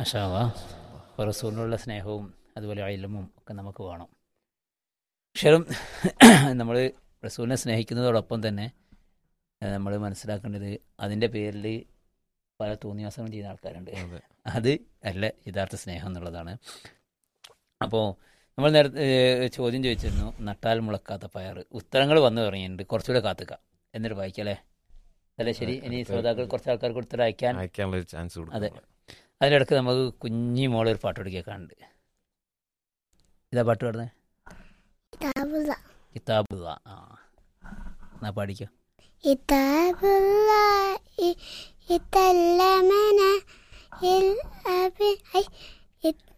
മാഷാവാ റസൂലിനുള്ള സ്നേഹവും അതുപോലെ അയലമും ഒക്കെ നമുക്ക് വേണം അക്ഷരം നമ്മൾ റസൂലിനെ സ്നേഹിക്കുന്നതോടൊപ്പം തന്നെ നമ്മൾ മനസ്സിലാക്കേണ്ടത് അതിൻ്റെ പേരിൽ പല തോന്നിയാസങ്ങളും ചെയ്യുന്ന ആൾക്കാരുണ്ട് അതെ അത് അല്ല യഥാർത്ഥ സ്നേഹം എന്നുള്ളതാണ് അപ്പോൾ നമ്മൾ നേരത്തെ ഏഹ്, ചോദ്യം ചോദിച്ചിരുന്നു നട്ടാൽ മുളക്കാത്ത പയർ ഉത്തരങ്ങൾ വന്നു തുടങ്ങിയിട്ടുണ്ട് കുറച്ചുകൂടെ കാത്തുക എന്നിട്ട് വായിക്കല്ലേ അല്ലേ ശരി ഇനി ശ്രോതാക്കൾ കുറച്ച് ആൾക്കാർക്ക് ഉത്തരം അയക്കാൻ അയക്കാനുള്ള ഒരു ചാൻസ് അതെ. കൊടുക്കും അതിനിടക്ക് നമുക്ക് കുഞ്ഞി മോളെ ഒരു പാട്ട് പഠിക്കാനുണ്ട് ഇതാ പാട്ട് പാടുന്നത് കിതാബുള്ള കിതാബുള്ള ആ എന്നാ പാടിക്കോ കിതാബുള്ള ഇതല്ലമന ഇൽ അബി ഐ